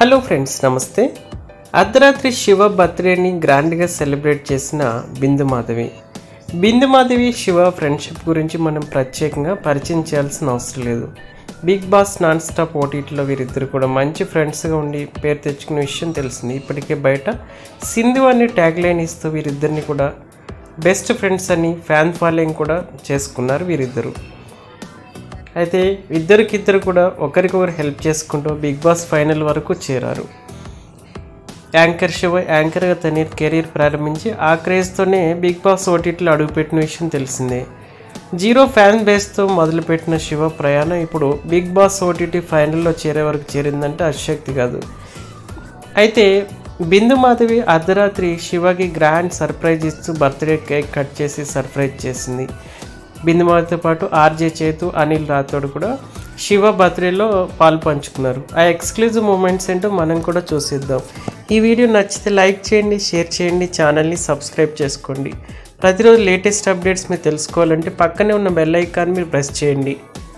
hello friends నమస్తే అర్ధరాత్రి శివ బర్త్డేని గ్రాండ్గా సెలబ్రేట్ చేసిన బిందు మాధవి బిందు మాధవి శివ ఫ్రెండ్షిప్ గురించి మనం ప్రత్యేకంగా పరిచయం చేయాల్సిన అవసరం లేదు బిగ్ బాస్ నాన్ స్టాప్ ఓటీటీలో వీరిద్దరు కూడా మంచి ఫ్రెండ్స్గా ఉండి పేరు తెచ్చుకున్న విషయం తెలిసింది ఇప్పటికే బయట సింధు అని ట్యాగ్ లైన్ ఇస్తూ వీరిద్దరిని కూడా బెస్ట్ ఫ్రెండ్స్ అని ఫ్యాన్ ఫాలోయింగ్ కూడా చేసుకున్నారు వీరిద్దరు అయితే ఇద్దరికిద్దరు కూడా ఒకరికొకరు హెల్ప్ చేసుకుంటూ బిగ్ బాస్ ఫైనల్ వరకు చేరారు యాంకర్ శివ యాంకర్గా తన కెరీర్ ప్రారంభించి ఆ క్రేజ్తోనే బిగ్ బాస్ ఓటీటీలో అడుగుపెట్టిన విషయం తెలిసిందే జీరో ఫ్యాన్ బేస్తో మొదలుపెట్టిన శివ ప్రయాణం ఇప్పుడు బిగ్ బాస్ ఓటీటీ ఫైనల్లో చేరే వరకు చేరిందంటే అశక్తి కాదు అయితే బిందు మాధవి అర్ధరాత్రి శివకి గ్రాండ్ సర్ప్రైజ్ ఇస్తూ బర్త్డే కేక్ కట్ చేసి సర్ప్రైజ్ చేసింది బిందు మాధవితో పాటు ఆర్జే చేతు అనిల్ రాథోడ్ కూడా శివ బర్త్డేలో పాలు పంచుకున్నారు ఆ ఎక్స్క్లూజివ్ మూమెంట్స్ ఏంటో మనం కూడా చూసిద్దాం ఈ వీడియో నచ్చితే లైక్ చేయండి షేర్ చేయండి ఛానల్ని సబ్స్క్రైబ్ చేసుకోండి ప్రతిరోజు లేటెస్ట్ అప్డేట్స్ మీరు తెలుసుకోవాలంటే పక్కనే ఉన్న బెల్ ఐకాన్ మీరు ప్రెస్ చేయండి